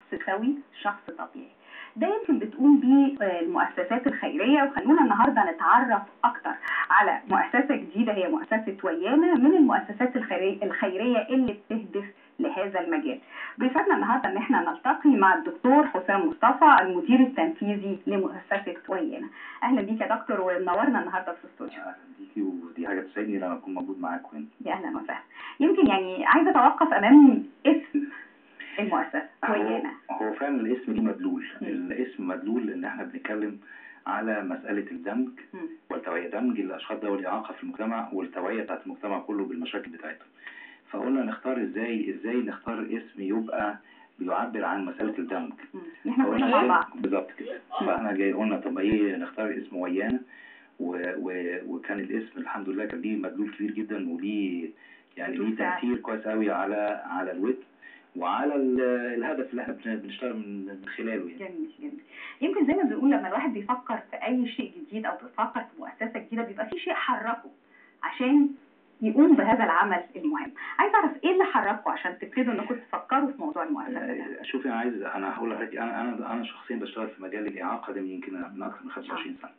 سوي شخص طبيعي ده يمكن بتقوم بيه آه، المؤسسات الخيرية وخلونا النهاردة نتعرف أكتر على مؤسسة جديدة هي مؤسسة ويانا من المؤسسات الخيري- الخيرية اللي بتهدف لهذا المجال بيسعدنا النهاردة ان احنا نلتقي مع الدكتور حسام مصطفى المدير التنفيذي لمؤسسة ويانا اهلا بيك يا دكتور ومنورنا النهارده في الاستوديو اهلا بيكي ودي حاجه تسعدني لما اكون موجود معاكم هنا يا اهلا وسهلا يمكن يعني عايزه اتوقف امام اسم المؤسسه هو, ويانا هو فعلا الاسم ليه مدلول مم. الاسم مدلول ان احنا بنتكلم على مساله الدمج مم. والتوعيه دمج الاشخاص ذوي الاعاقه في المجتمع والتوعيه بتاعت المجتمع كله بالمشاكل بتاعتهم فقلنا نختار ازاي ازاي نختار اسم يبقى بيعبر عن مساله الدمج مم. احنا كلنا مع بعض بالظبط كده فاحنا جاي قلنا طب ايه نختار اسم ويانا و... و... وكان الاسم الحمد لله كان ليه مدلول كبير جدا وليه يعني ليه بالفعل. تاثير كويس قوي على على الود وعلى ال... الهدف اللي احنا بن- بنشتغل من من خلاله يعني جميل جميل يمكن زي ما بنقول لما الواحد بيفكر في اي شيء جديد او بيفكر في مؤسسه جديده بيبقى في شيء حركه عشان يقوم بهذا العمل المهم عايز اعرف ايه اللي حركه عشان تبتدوا انكم تفكروا في موضوع المؤسسه ده آه، شوفي انا عايز انا هقول لحضرتك انا انا انا شخصيا بشتغل في مجال الاعاقه ده من يمكن من اكثر من 25 سنه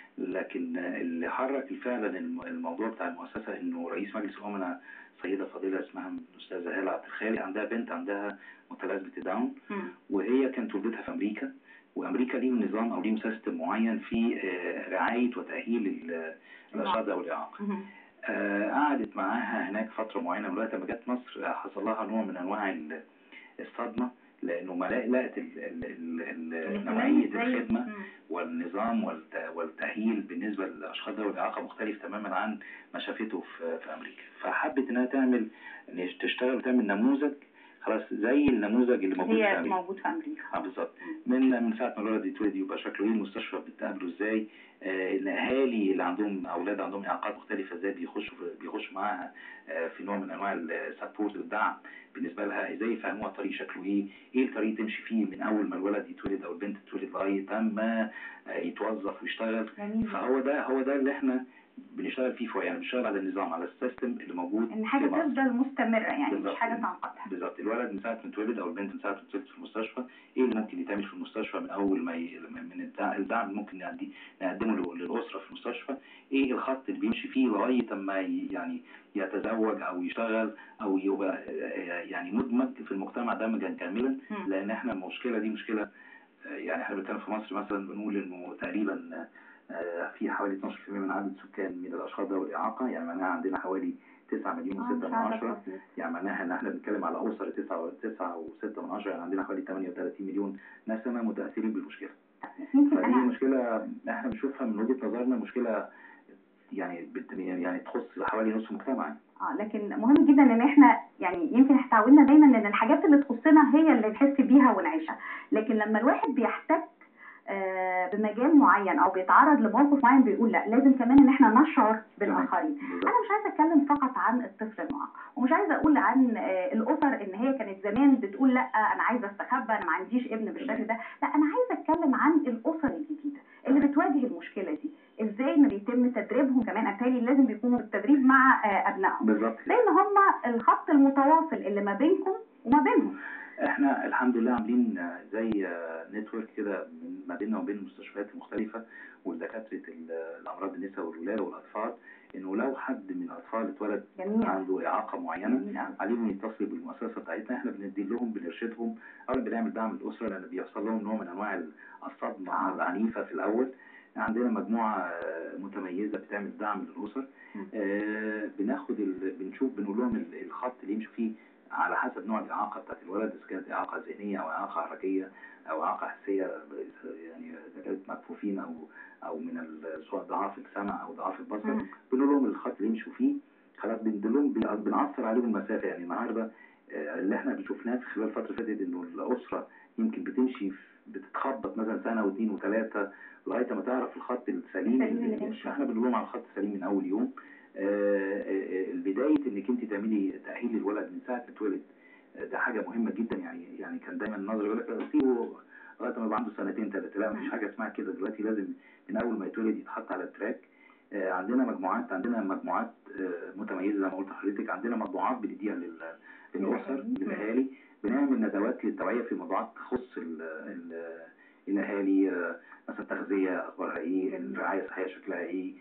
لكن آه، اللي حرك فعلا الم- الموضوع بتاع المؤسسه انه رئيس مجلس الامناء سيده فضيله اسمها الاستاذه هاله عبد الخالق عندها بنت عندها متلازمه داون مم. وهي كانت ولدتها في امريكا وامريكا ليهم نظام او ليهم سيستم معين في آه، رعايه وتاهيل ال- الاشخاص ذوي الاعاقه مم. آه، قعدت معاها هناك فترة معينة لغاية ما جت مصر آه، حصل لها نوع من أنواع ال- الصدمة لأنه ما لا- لقت ال- ال- ال- ال- الاهتمام نوعية إزاي؟ الخدمة مم. والنظام والت- والتأهيل بالنسبة للأشخاص ذوي الإعاقة مختلف تماما عن ما شافته في في أمريكا فحبت إنها تعمل إن تشتغل وتعمل نموذج خلاص زي النموذج اللي موجود في هي أمريكا موجود في امريكا اه بالظبط من من ساعه ما الولد يتولد يبقى شكله ايه المستشفى بتقابله ازاي آه الاهالي اللي عندهم اولاد عندهم اعاقات مختلفه ازاي بيخشوا في بيخشوا معاها آه في نوع من انواع السبورت والدعم بالنسبه لها ازاي يفهموها الطريق شكله ايه ايه الطريق تمشي فيه من اول ما الولد يتولد او البنت تتولد لغايه ما آه يتوظف ويشتغل جميل فهو ده هو ده اللي احنا بنشتغل فيه فوق يعني بنشتغل على النظام على السيستم اللي موجود ان حاجه في مصر. تفضل مستمره يعني مش بالظبط. حاجه تنقطع بالظبط الولد من ساعه ما اتولد او البنت من ساعه ما اتولدت في المستشفى ايه اللي ممكن يتعمل في المستشفى من اول ما ي... من الدع- الدعم اللي ممكن نقدي- نقدمه لل- للاسره في المستشفى ايه الخط اللي بيمشي فيه لغايه اما ي... يعني يتزوج او يشتغل او يبقى آه، يعني مدمج في المجتمع دمجا كاملا مم. لان احنا المشكله دي مشكله آه، يعني احنا بنتكلم في مصر مثلا بنقول انه تقريبا آه، في حوالي 12% من عدد السكان من الاشخاص ذوي الاعاقه يعني معناها عندنا حوالي 9 مليون آه، و6 مش من عدد عشرة بسيط. يعني معناها ان احنا بنتكلم على اسر 9 9 و6 من عشرة يعني عندنا حوالي 38 مليون نسمه متاثرين بالمشكله يمكن فدي انا مشكله احنا بنشوفها من وجهه نظرنا مشكله يعني بت- يعني تخص حوالي نصف المجتمع يعني. اه لكن مهم جدا ان احنا يعني يمكن احنا اتعودنا دايما ان الحاجات اللي تخصنا هي اللي نحس بيها ونعيشها لكن لما الواحد بيحتك آه، بمجال معين او بيتعرض لموقف معين بيقول لا لازم كمان ان احنا نشعر بالاخرين بالظبط. انا مش عايزه اتكلم فقط عن الطفل المعاق ومش عايزه اقول عن آه، الاسر ان هي كانت زمان بتقول لا انا عايزه استخبى انا ما عنديش ابن بالشكل ده لا انا عايزه اتكلم عن الاسر الجديده اللي بتواجه المشكله دي ازاي ان بيتم تدريبهم كمان اتهيألي لازم بيكونوا بالتدريب مع آه، ابنائهم بالظبط لان هم الخط المتواصل اللي ما بينكم وما بينهم احنا الحمد لله عاملين آه، زي نتورك كده من- ما بيننا وبين المستشفيات المختلفه ودكاتره ال- الامراض النساء والولاده والاطفال انه لو حد من الاطفال اتولد جميل عنده اعاقه معينه جميل أوي. عليهم يتصلوا بالمؤسسه بتاعتنا احنا بندي لهم بنرشدهم اولا بنعمل دعم للاسره لان بيحصل لهم نوع من انواع الصدمه آه. العنيفه في الاول عندنا مجموعه آه، متميزه بتعمل دعم للاسر مم. آه، بناخد ال... بنشوف بنقول لهم ال- الخط اللي يمشوا فيه على حسب نوع الاعاقه بتاعت الولد اذا كانت اعاقه ذهنيه او اعاقه حركيه او اعاقه حسيه يعني اذا كانت مكفوفين او او من ال- سواء ضعاف السمع او ضعاف البصر مم. بنقول لهم الخط اللي يمشوا فيه خلاص بندلهم بن- بنعصر عليهم المسافه يعني النهارده آه، اللي احنا شفناه في خلال الفتره اللي فاتت انه الاسره يمكن بتمشي في- بتتخبط مثلا سنه واثنين وثلاثه لغايه ما تعرف الخط السليم السليم اللي اللي يمشي. احنا بنقول لهم على الخط السليم من اول يوم آه، آه، آه، بدايه انك انت تعملي تاهيل للولد من ساعه ما اتولد آه، ده حاجه مهمه جدا يعني يعني كان دايما النظر يقول لك سيبه لغايه ما يبقى عنده سنتين ثلاثه لا مفيش حاجه اسمها كده دلوقتي لازم من اول ما يتولد يتحط على التراك آه، عندنا مجموعات عندنا مجموعات آه، متميزه زي ما قلت لحضرتك عندنا مجموعات بنديها لل- للاسر للأهالي. للاهالي بنعمل ندوات للتوعيه في موضوعات تخص ال ال الاهالي آه، مثلا التغذيه اخبارها ايه الرعايه الصحيه شكلها ايه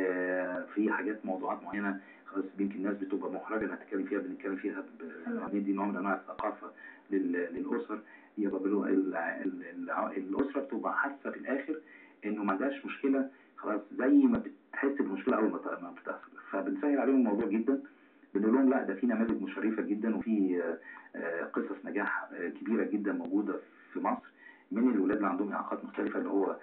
آه، في حاجات موضوعات معينه خلاص يمكن الناس بتبقى محرجه انها تتكلم فيها بنتكلم فيها ب- ندي نوع من انواع الثقافه لل- للاسر يبقى بلو- ال- ال- ال- الاسره بتبقى حاسه في الاخر انه ما عندهاش مشكله خلاص زي ما بتحس بالمشكله اول ما ت- ما بتحصل فبنسهل عليهم الموضوع جدا بنقول لهم لا ده في نماذج مشرفه جدا وفي آه، آه، قصص نجاح آه، كبيره جدا موجوده في مصر من الولاد اللي عندهم اعاقات مختلفه اللي هو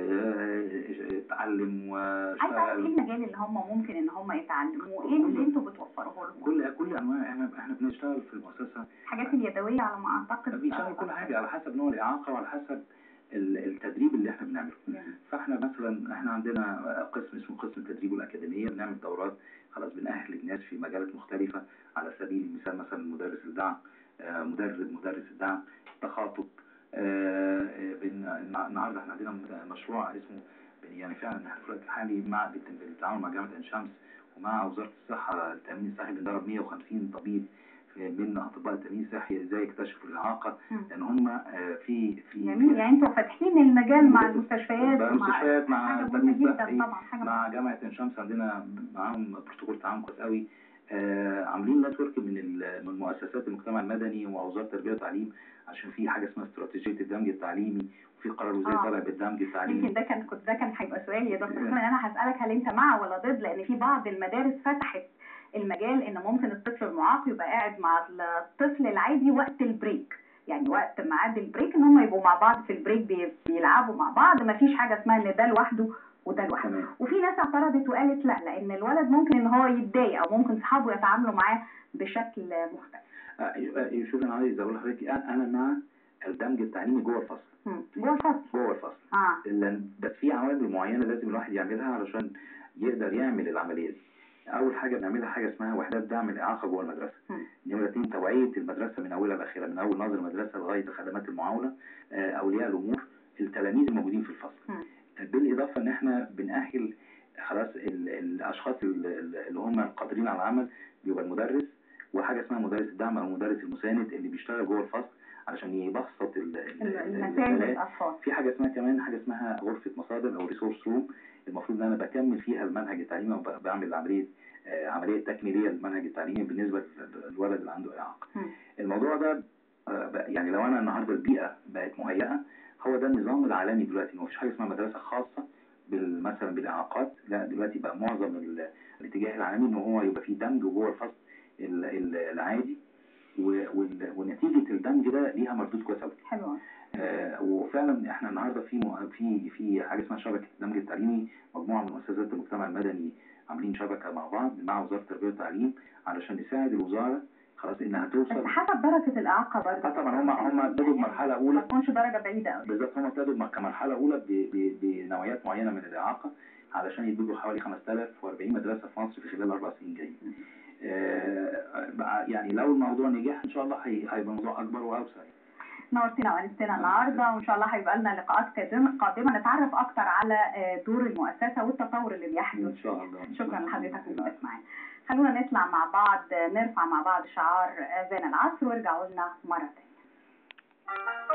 آه، اتعلم عايزه اعرف ايه واشتغل المجال اللي هم ممكن ان هم يتعلموه ايه اللي انتوا بتوفروه لهم كل كل انواع احنا احنا بنشتغل في المؤسسه الحاجات اليدويه على ما اعتقد بنشتغل كل حاجه على حسب نوع الاعاقه وعلى حسب ال- التدريب اللي احنا بنعمله يعني. فاحنا مثلا احنا عندنا قسم اسمه قسم التدريب والاكاديميه بنعمل دورات خلاص بنأهل الناس في مجالات مختلفه على سبيل المثال مثلا مدرس الدعم آه، مدرب مدرس الدعم تخاطب آه، آه، بن- النهارده احنا عندنا مشروع اسمه يعني فعلا احنا في الوقت الحالي مع بالت- بالتعاون مع جامعه عين شمس ومع وزاره الصحه التامين الصحي بندرب 150 طبيب في- من اطباء التامين الصحي ازاي يكتشفوا الاعاقه مم. لان هم آه، في في جميل يعني انتوا فاتحين المجال مع المستشفيات مع ومع المستشفيات مع حاجه التأمين مهمه الصحي جدا طبعا حاجه مع جامعة عين شمس عندنا معاهم بروتوكول تعاون كويس قوي آه عاملين نتورك من ال- من مؤسسات المجتمع المدني ووزارة التربية والتعليم عشان في حاجة اسمها استراتيجية الدمج التعليمي وفي قرار وزاري آه. طالع بالدمج التعليمي يمكن ده كان كنت ده كان هيبقى سؤالي يا دكتور حسام ان انا هسالك هل انت مع ولا ضد لان في بعض المدارس فتحت المجال ان ممكن الطفل المعاق يبقى قاعد مع الطفل العادي وقت البريك يعني وقت ميعاد البريك ان هم يبقوا مع بعض في البريك بي- بيلعبوا مع بعض ما فيش حاجه اسمها ان ده لوحده وده لوحده تمام وفي ناس اعترضت وقالت لا لان الولد ممكن ان هو يتضايق او ممكن اصحابه يتعاملوا معاه بشكل مختلف آه، آه، شوف انا عايز اقول لحضرتك انا أنا مع الدمج التعليمي جوه الفصل مم. جوه الفصل جوه الفصل اه لان بس في عوامل معينه لازم الواحد يعملها علشان يقدر يعمل العمليه دي اول حاجه بنعملها حاجه اسمها وحدات دعم الاعاقه جوه المدرسه مم. نمرة اتنين توعية المدرسة من أولها لآخرها من أول ناظر المدرسة لغاية خدمات المعاونة آه، أولياء الأمور التلاميذ الموجودين في الفصل مم. بالإضافة إن إحنا بنأهل خلاص ال- الأشخاص ال- ال- اللي هم القادرين على العمل بيبقى المدرس وحاجة اسمها مدرس الدعم أو المدرس المساند اللي بيشتغل جوه الفصل علشان يبسط ال- ال- ال- المسائل البيانات. للاطفال في حاجة اسمها كمان حاجة اسمها غرفة مصادر أو ريسورس روم المفروض إن أنا بكمل فيها المنهج التعليمي وبعمل عملية آه، عملية تكميلية للمنهج التعليمي بالنسبة للولد اللي عنده إعاقة. مم. الموضوع ده آه، بقى- يعني لو أنا النهاردة البيئة بقت مهيئة هو ده النظام العالمي دلوقتي إن مفيش حاجة اسمها مدرسة خاصة بال- مثلا بالإعاقات لا دلوقتي بقى معظم ال- الاتجاه العالمي إن هو يبقى فيه دمج جوه الفصل ال- ال- العادي و- وال- ونتيجة الدمج ده ليها مردود كويس أوي. حلو أوي. آه، وفعلا احنا النهارده في م- في في حاجه اسمها شبكه الدمج التعليمي مجموعه من مؤسسات المجتمع المدني عاملين شبكه مع بعض مع وزاره التربيه والتعليم علشان نساعد الوزاره خلاص انها بس توصل حسب درجه الاعاقه برضه اه طبعا هم هم ابتدوا بمرحله ما اولى تكونش درجه بعيده قوي بالظبط هم ابتدوا بم- كمرحله اولى ب- ب- بنوعيات معينه من الاعاقه علشان يدوا حوالي 5040 مدرسه في مصر في خلال اربع سنين جايين. آه، بقى يعني لو الموضوع نجح ان شاء الله هي- هيبقى موضوع اكبر واوسع. نورتنا وانستنا النهارده وان شاء الله هيبقى لنا لقاءات قادمه قادمه نتعرف اكتر على آه، دور المؤسسه والتطور اللي ان بيحدث شاء الله شكرا لحضرتك وجودك معانا خلونا نطلع مع بعض آه، نرفع مع بعض شعار اذان العصر وارجعوا لنا مره تانية